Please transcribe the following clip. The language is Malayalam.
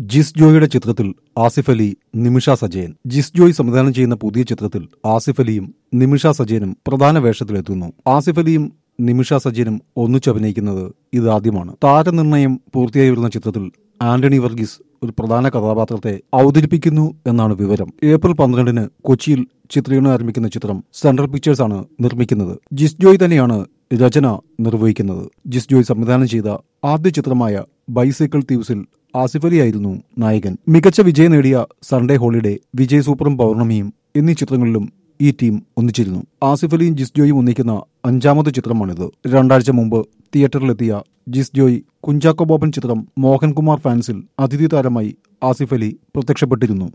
ജിസ് ജോയിയുടെ ചിത്രത്തിൽ ആസിഫ് അലി നിമിഷ സജയൻ ജിസ് ജോയ് സംവിധാനം ചെയ്യുന്ന പുതിയ ചിത്രത്തിൽ ആസിഫ് അലിയും നിമിഷ സജയനും പ്രധാന വേഷത്തിലെത്തുന്നു ആസിഫ് അലിയും നിമിഷ സജയനും ഒന്നിച്ചഭിനയിക്കുന്നത് ഇതാദ്യമാണ് താരനിർണയം പൂർത്തിയായി വരുന്ന ചിത്രത്തിൽ ആന്റണി വർഗീസ് ഒരു പ്രധാന കഥാപാത്രത്തെ അവതരിപ്പിക്കുന്നു എന്നാണ് വിവരം ഏപ്രിൽ പന്ത്രണ്ടിന് കൊച്ചിയിൽ ചിത്രീകരണം ആരംഭിക്കുന്ന ചിത്രം സെൻട്രൽ പിക്ചേഴ്സ് ആണ് നിർമ്മിക്കുന്നത് ജിസ് ജോയ് തന്നെയാണ് രചന നിർവഹിക്കുന്നത് ജിസ് ജോയ് സംവിധാനം ചെയ്ത ആദ്യ ചിത്രമായ ബൈസൈക്കിൾ തീവ്സിൽ ആസിഫ് അലി ആയിരുന്നു നായകൻ മികച്ച വിജയം നേടിയ സൺഡേ ഹോളിഡേ വിജയ് സൂപ്പറും പൗർണമിയും എന്നീ ചിത്രങ്ങളിലും ഈ ടീം ഒന്നിച്ചിരുന്നു ആസിഫ് അലിയും ജിസ് ജോയും ഒന്നിക്കുന്ന അഞ്ചാമത് ചിത്രമാണിത് രണ്ടാഴ്ച മുമ്പ് തിയേറ്ററിലെത്തിയ ജിസ് ജോയ് കുഞ്ചാക്കോ ബോബൻ ചിത്രം മോഹൻകുമാർ ഫാൻസിൽ അതിഥി താരമായി ആസിഫ് അലി പ്രത്യക്ഷപ്പെട്ടിരുന്നു